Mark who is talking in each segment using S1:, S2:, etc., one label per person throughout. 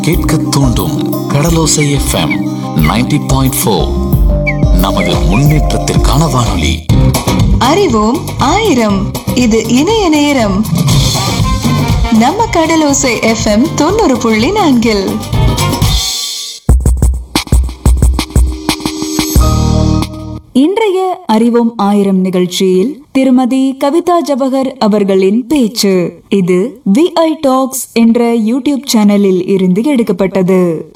S1: கேட்க தூண்டும் கடலோசை FM 90.4 point four நமது முன்னேற்றத்திற்கான வானொலி
S2: அறிவோம் ஆயிரம் இது இணைய நேரம் நம்ம கடலோசை எஃப்எம் தொண்ணூறு புள்ளி நான்கில்
S3: இன்றைய அறிவோம் ஆயிரம் நிகழ்ச்சியில் திருமதி கவிதா ஜபகர் அவர்களின் பேச்சு இது விஐ டாக்ஸ் என்ற யூடியூப் சேனலில் இருந்து எடுக்கப்பட்டது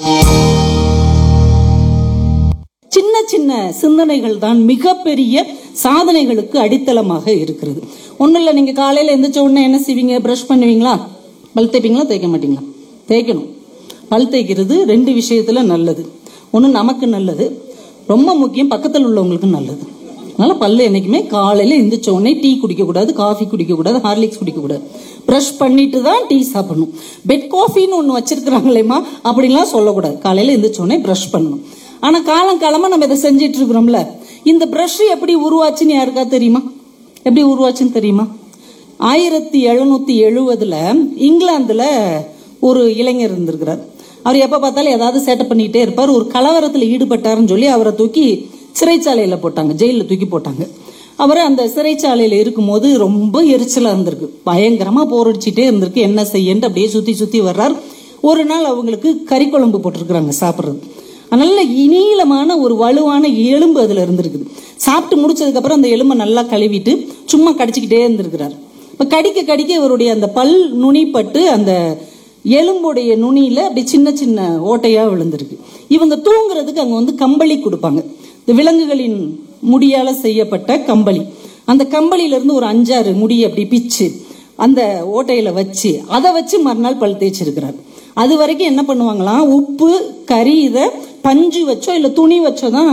S4: சின்ன சின்ன சிந்தனைகள் தான் மிகப்பெரிய சாதனைகளுக்கு அடித்தளமாக இருக்கிறது ஒன்றும் இல்லை நீங்கள் காலையில் எந்திரிச்ச உடனே என்ன செய்வீங்க ப்ரஷ் பண்ணுவீங்களா பல் தேய்ப்பீங்களா தேய்க்க மாட்டீங்களா தேய்க்கணும் பல் தேய்க்கிறது ரெண்டு விஷயத்துல நல்லது ஒன்று நமக்கு நல்லது ரொம்ப முக்கியம் பக்கத்தில் உள்ளவங்களுக்கு நல்லது அதனால பல்லு என்னைக்குமே காலையில் எந்திரிச்ச உடனே டீ குடிக்கக்கூடாது காஃபி குடிக்கக்கூடாது ஹார்லிக்ஸ் குடிக்கக்கூடாது ப்ரஷ் பண்ணிட்டு தான் டீ சாப்பிடணும் பெட் காஃபின்னு ஒன்று வச்சிருக்கிறாங்களேம்மா அப்படின்லாம் சொல்லக்கூடாது காலையில் எந்திரிச்ச உடனே ப்ரஷ் பண்ணணும் ஆனா காலம் காலமா நம்ம இதை செஞ்சிட்டு இருக்கிறோம்ல இந்த பிரஷ் எப்படி உருவாச்சுன்னு யாருக்கா தெரியுமா எப்படி உருவாச்சுன்னு தெரியுமா ஆயிரத்தி எழுநூத்தி எழுவதுல இங்கிலாந்துல ஒரு இளைஞர் இருந்திருக்கிறார் அவர் எப்ப பார்த்தாலும் ஏதாவது சேட்டை பண்ணிக்கிட்டே இருப்பார் ஒரு கலவரத்துல ஈடுபட்டாருன்னு சொல்லி அவரை தூக்கி சிறைச்சாலையில போட்டாங்க ஜெயில தூக்கி போட்டாங்க அவர் அந்த சிறைச்சாலையில இருக்கும்போது ரொம்ப எரிச்சலா இருந்திருக்கு பயங்கரமா போரடிச்சிட்டே இருந்திருக்கு என்ன செய்யன்ட்டு அப்படியே சுத்தி சுத்தி வர்றார் ஒரு நாள் அவங்களுக்கு கறி குழம்பு போட்டிருக்கிறாங்க சாப்பிடுறது நல்ல நீளமான ஒரு வலுவான எலும்பு அதுல இருந்திருக்குது சாப்பிட்டு முடிச்சதுக்கு அப்புறம் அந்த எலும்பை நல்லா கழுவிட்டு சும்மா கடிச்சுக்கிட்டே இருந்திருக்கிறார் இப்ப கடிக்க கடிக்க இவருடைய அந்த பல் நுனிப்பட்டு அந்த எலும்புடைய நுனியில அப்படி சின்ன சின்ன ஓட்டையா விழுந்திருக்கு இவங்க தூங்குறதுக்கு அங்க வந்து கம்பளி கொடுப்பாங்க இந்த விலங்குகளின் முடியால செய்யப்பட்ட கம்பளி அந்த கம்பளியில இருந்து ஒரு அஞ்சாறு முடி அப்படி பிச்சு அந்த ஓட்டையில வச்சு அதை வச்சு மறுநாள் பல் தேய்ச்சிருக்கிறார் அது வரைக்கும் என்ன பண்ணுவாங்களாம் உப்பு கறி இதை பஞ்சு வச்சோ இல்ல துணி வச்சோ தான்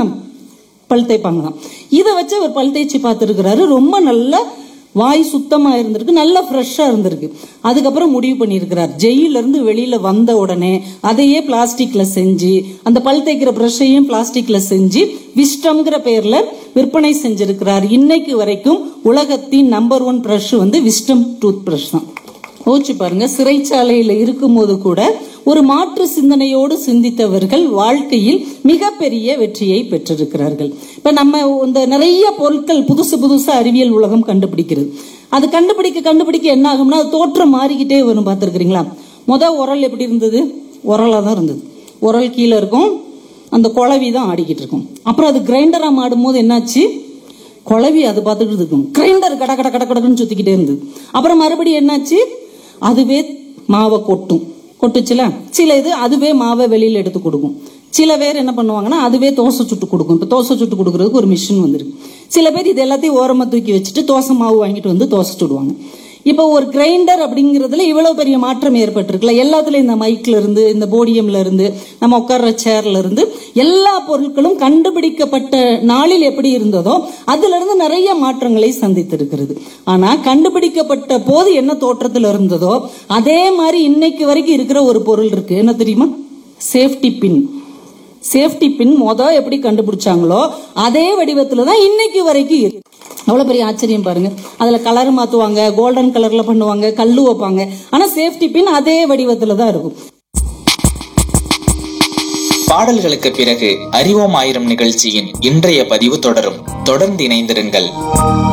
S4: பல் தேய்ப்பாங்களாம் இதை வச்சு அவர் பல் தேய்ச்சி பார்த்துருக்கிறாரு ரொம்ப நல்ல வாய் சுத்தமா இருந்திருக்கு நல்லா ஃப்ரெஷ்ஷா இருந்திருக்கு அதுக்கப்புறம் முடிவு பண்ணியிருக்கிறார் ஜெயில இருந்து வெளியில வந்த உடனே அதையே பிளாஸ்டிக்ல செஞ்சு அந்த பல் தேய்க்கிற ப்ரஷையும் பிளாஸ்டிக்ல செஞ்சு விஸ்டம்ங்கிற பேர்ல விற்பனை செஞ்சிருக்கிறார் இன்னைக்கு வரைக்கும் உலகத்தின் நம்பர் ஒன் ப்ரஷ் வந்து விஸ்டம் டூத் ப்ரஷ் தான் யோசிச்சு பாருங்க சிறைச்சாலையில இருக்கும்போது கூட ஒரு மாற்று சிந்தனையோடு சிந்தித்தவர்கள் வாழ்க்கையில் மிகப்பெரிய வெற்றியை பெற்றிருக்கிறார்கள் இப்ப நம்ம இந்த நிறைய பொருட்கள் புதுசு புதுசா அறிவியல் உலகம் கண்டுபிடிக்கிறது அது கண்டுபிடிக்க கண்டுபிடிக்க என்ன ஆகும்னா அது தோற்றம் மாறிக்கிட்டே வரும் பார்த்துருக்கிறீங்களா முத உரல் எப்படி இருந்தது உரலா தான் இருந்தது உரல் கீழே இருக்கும் அந்த குழவி தான் ஆடிக்கிட்டு இருக்கும் அப்புறம் அது கிரைண்டரா மாடும்போது என்னாச்சு குழவி அது பார்த்துக்கிட்டு இருக்கும் கிரைண்டர் கட கட கட கடக்குன்னு சுத்திக்கிட்டே இருந்தது அப்புறம் மறுபடியும் என்னாச்சு அதுவே மாவை கொட்டும் கொட்டுச்சுல சில இது அதுவே மாவை வெளியில எடுத்து கொடுக்கும் சில பேர் என்ன பண்ணுவாங்கன்னா அதுவே தோசை சுட்டு கொடுக்கும் இப்போ தோசை சுட்டு கொடுக்கறதுக்கு ஒரு மிஷின் வந்திருக்கு சில பேர் இது எல்லாத்தையும் ஓரமா தூக்கி வச்சுட்டு தோசை மாவு வாங்கிட்டு வந்து தோசை சுடுவாங்க இப்போ ஒரு கிரைண்டர் அப்படிங்கிறதுல இவ்வளவு பெரிய மாற்றம் ஏற்பட்டிருக்குல்ல எல்லாத்துலயும் இந்த மைக்ல இருந்து இந்த போடியம்ல இருந்து நம்ம உட்கார்ற சேர்ல இருந்து எல்லா பொருட்களும் கண்டுபிடிக்கப்பட்ட நாளில் எப்படி இருந்ததோ அதுல இருந்து நிறைய மாற்றங்களை சந்தித்திருக்கிறது ஆனா கண்டுபிடிக்கப்பட்ட போது என்ன தோற்றத்துல இருந்ததோ அதே மாதிரி இன்னைக்கு வரைக்கும் இருக்கிற ஒரு பொருள் இருக்கு என்ன தெரியுமா சேஃப்டி பின் சேஃப்டி பின் மொத எப்படி கண்டுபிடிச்சாங்களோ அதே வடிவத்துல தான் இன்னைக்கு வரைக்கும் இருக்கு அவ்வளவு பெரிய ஆச்சரியம் பாருங்க அதுல கலர் மாத்துவாங்க கோல்டன் கலர்ல பண்ணுவாங்க கல்லு வைப்பாங்க ஆனா சேஃப்டி பின் அதே வடிவத்துல தான் இருக்கும்
S5: பாடல்களுக்கு பிறகு அறிவோம் ஆயிரம் நிகழ்ச்சியின் இன்றைய பதிவு தொடரும் தொடர்ந்து இணைந்திருங்கள்